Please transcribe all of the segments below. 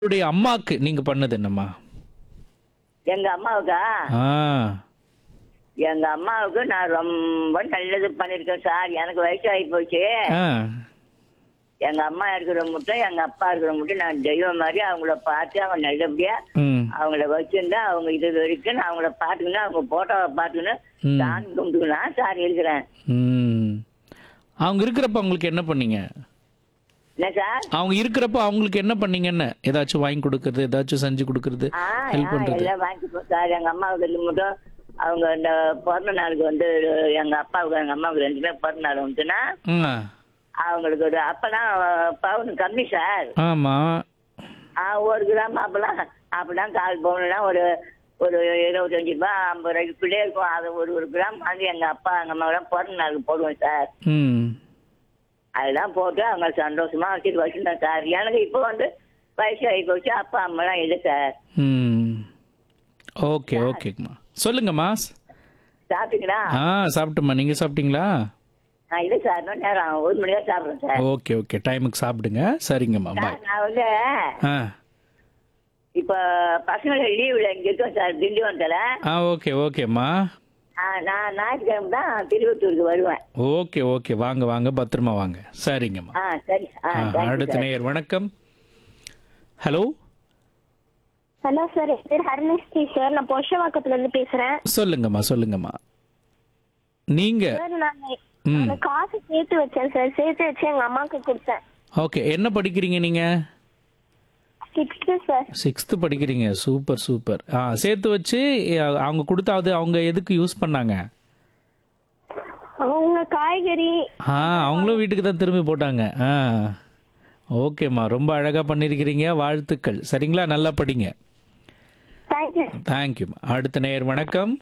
உங்களுடைய அம்மாக்கு நீங்க பண்ணது என்னம்மா எங்க அம்மாவுக்கா ஆ எங்க அம்மாவுக்கு நான் ரொம்ப நல்லது பண்ணிருக்கேன் சார் எனக்கு வயசாகி போச்சு ஆ எங்க அம்மா இருக்கிற மட்டும் எங்க அப்பா இருக்கிற மட்டும் நான் தெய்வம் மாதிரி அவங்கள பார்த்து அவங்க நல்லபடியா ம் அவங்கள வச்சிருந்தா அவங்க இது வரைக்கும் நான் அவங்கள பார்த்துக்கணும் அவங்க போட்டோவை பார்த்துக்கணும் ம். சாமி கும்பிட்டுக்கலாம் சார் இருக்கிறேன் ம் அவங்க இருக்கிறப்ப அவங்களுக்கு என்ன பண்ணீங்க என்ன சார் அவங்க இருக்கிறப்ப அவங்களுக்கு என்ன பண்ணீங்கன்னு ஏதாச்சும் வாங்கி கொடுக்கறது ஏதாச்சும் செஞ்சு கொடுக்கறது ஆ ஹெல்ப் ஆ, பண்றது எல்லாம் வாங்கிப்போம் சார் எங்க அம்மாவுக்கு இது மட்டும் அவங்க இந்த பிறந்த நாளுக்கு வந்து எங்க அப்பாவுக்கு எங்க அம்மாவுக்கு ரெண்டுமே பிறந்த நாள் வந்துச்சுன்னா ஆ அவங்களுக்கு ஒரு அப்பெல்லாம் பவுன் கம்மி சார் ஆமா ஆ ஒரு கிராம் அப்பெல்லாம் அப்பெல்லாம் கால் பவுன்லாம் ஒரு ஒரு இருபத்தஞ்சு ரூபாய் ஐம்பது ரூபாய்க்குள்ளே இருக்கும் அது ஒரு ஒரு கிராம் வாங்கி எங்க அப்பா எங்க அம்மாவெல்லாம் பிறந்த நாளுக்கு போடுவோம் சார் ம் அதெல்லாம் போட்டு அவங்க சந்தோஷமா வச்சுட்டு வச்சுருந்தேன் சார் எனக்கு இப்போ வந்து வயசு ஆகி போச்சு அப்பா அம்மாலாம் இல்லை சார் ம் ஓகே ஓகேங்கம்மா சொல்லுங்கம்மா சாப்பிட்டீங்களா ஆ சாப்பிட்டுமா நீங்க சாப்பிட்டீங்களா ஆ இல்லை சார் இன்னும் நேரம் ஆகும். ஒரு மணி தான் சாப்பிட்றேன் சார் ஓகே ஓகே டைமுக்கு சாப்பிடுங்க சரிங்கம்மா பாய் சார், நான் வந்து ஆ இப்போ பசங்களை லீவில் இங்கே இருக்கோம் சார் திண்டிவனத்தில் ஆ ஓகே ஓகேம்மா ஆ, நான் ஞாயிற்றுக்கிழமை தான் திருவத்தூருக்கு வருவேன் ஓகே ஓகே வாங்க வாங்க பத்திரமா வாங்க சரிங்கம்மா ஆ சரி ஆ ஆ, தேங்க்யூ அடுத்த சார் நேயர் வணக்கம் ஹலோ ஹலோ சார் என் பேர் ஹரிணிஸ்ரீ சார் நான் பொஷவாக்கத்துல இருந்து பேசுறேன் சொல்லுங்கம்மா சொல்லுங்கம்மா நீங்க சார் நான் ம். நான் காசு சேர்த்து வச்சேன் சார் சேர்த்து வச்சு எங்க அம்மாவுக்கு கொடுத்தேன் ஓகே என்ன படிக்கிறீங்க நீங்க சிக்ஸ்த்து சார் சிக்ஸ்த்து படிக்கிறீங்க சூப்பர் சூப்பர் ஆ சேர்த்து வச்சு அ, அவங்க கொடுத்தாவது அவங்க எதுக்கு யூஸ் பண்ணாங்க அவங்க காய்கறி ஆ அவங்களும் வீட்டுக்கு தான் திரும்பி போட்டாங்க ஆ ஓகேம்மா ரொம்ப அழகாக பண்ணியிருக்கிறீங்க வாழ்த்துக்கள் சரிங்களா நல்லா படிங்க தேங்க்யூ தேங்க்யூம்மா அடுத்த நேயர் வணக்கம்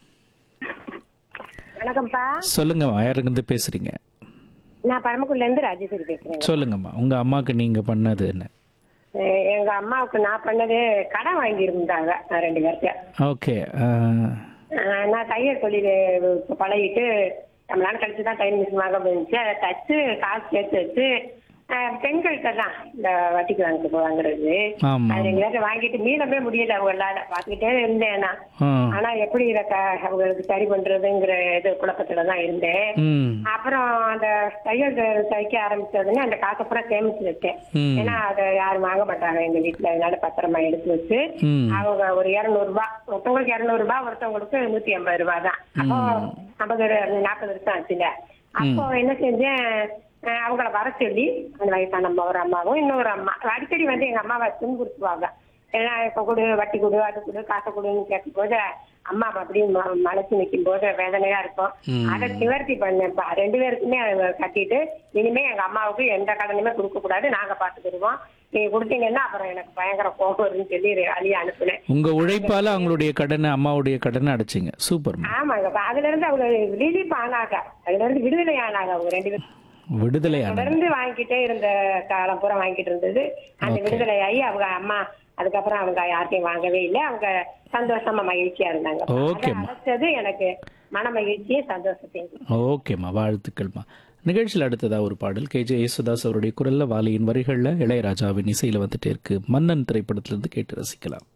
வணக்கம்ப்பா சொல்லுங்கம்மா யாருங்கிருந்து பேசுறீங்க நான் பரமக்குடில இருந்து ராஜேஸ்வரி பேசுறேன் சொல்லுங்கம்மா உங்க அம்மாக்கு நீங்க பண்ணது என்ன அஹ் எங்க அம்மாவுக்கு நான் பண்ணது கடன் வாங்கி இருந்தாங்க ரெண்டு பேர்த்த ஓகே அஹ் நான் தையல் தொழில் இப்ப பழகிட்டு ரொம்ப நாள் கழிச்சு தான் தையல் மிஷின் வாங்க போயிருந்துச்சு அதை தச்சு காசு சேர்த்து வச்சு அஹ் பெண்கள்கிட்ட தான் இந்த வட்டிக்கு வாங்கிட்டு வாங்குறது ஆமா அது ரெண்டு பேர்த்த வாங்கிட்டு மீளவே முடியல அவங்களால பார்த்துக்கிட்டே இருந்தேன் நான் ஆ ஆனா எப்படி இதை க- அவங்களுக்கு சரி பண்றதுங்கிற இது குழப்பத்துல தான் இருந்தேன் ம் அப்புறம் அந்த தையல் த- தைக்க ஆரம்பிச்சதுன்னு அந்த காசை பூரா சேமிச்சு வச்சேன் ம். ஏன்னா அதை யாரும் வாங்க மாட்டாங்க எங்க வீட்டுல அதனால பத்திரமா எடுத்து வச்சு ம் அவங்க ஒரு இருநூறு ரூபாய் ஒருத்தவங்களுக்கு இருநூறு ரூபாய் ஒருத்தவங்களுக்கு நூத்தி ஐம்பது ரூபாய் தான் அப்போ ஐம்பது நாற்பது வருஷம் ஆச்சுல அப்போ என்ன செஞ்சேன் அஹ் அவங்கள வர சொல்லி அந்த வயசான அம்மா ஒரு அம்மாவும் இன்னொரு அம்மா அடிக்கடி வந்து எங்க அம்மாவை துன்புறுத்துவாங்க ஏன்னா இப்ப கொடு வட்டி கொடு அது கொடு காசை கொடுன்னு கேட்கும் போது அம்மா அப்படியே ம- மலைச்சு நிற்கும் போது வேதனையா இருக்கும் அதை நிவர்த்தி பண்ணேன்ப்பா ரெண்டு பேருக்குமே அவங்க கட்டிட்டு இனிமே எங்க அம்மாவுக்கு எந்த கடனுமே கொடுக்க கூடாது நாங்க பாத்துக்கிடுவோம் நீங்க கொடுத்தீங்கன்னா அப்புறம் எனக்கு பயங்கர கோபம் வரும்னு சொல்லி அழிய அனுப்புனேன் உங்க உழைப்பால அவங்களுடைய கடனை அம்மாவுடைய கடனை அடைச்சிங்க சூப்பர்மா ஆமாங்க இப்ப அதுல இருந்து அவங்க ரிலீஃப் ஆனாங்க அதுல இருந்து விடுதலை ஆனாங்க அவங்க ரெண்டு பேரும் விடுதலை ஆனது தொடர்ந்து வாங்கிட்டே இருந்த காலம் பூரா வாங்கிட்டு இருந்தது அந்த விடுதலை ஆகி அவங்க அம்மா அதுக்கப்புறம் அவங்க யார்ட்டையும் வாங்கவே இல்லை அவங்க சந்தோஷமா மகிழ்ச்சியா இருந்தாங்க அதை ஓகேம்மா. அடைச்சது எனக்கு மன மகிழ்ச்சியும் சந்தோஷத்தையும் ஓகேம்மா வாழ்த்துக்கள்மா நிகழ்ச்சியில் அடுத்ததா ஒரு பாடல் கே ஜே யேசுதாஸ் அவருடைய குரல்ல வாலியின் வரிகள்ல இளையராஜாவின் இசையில வந்துட்டே இருக்கு மன்னன் திரைப்படத்திலிருந்து கேட்டு ரசிக்கலாம்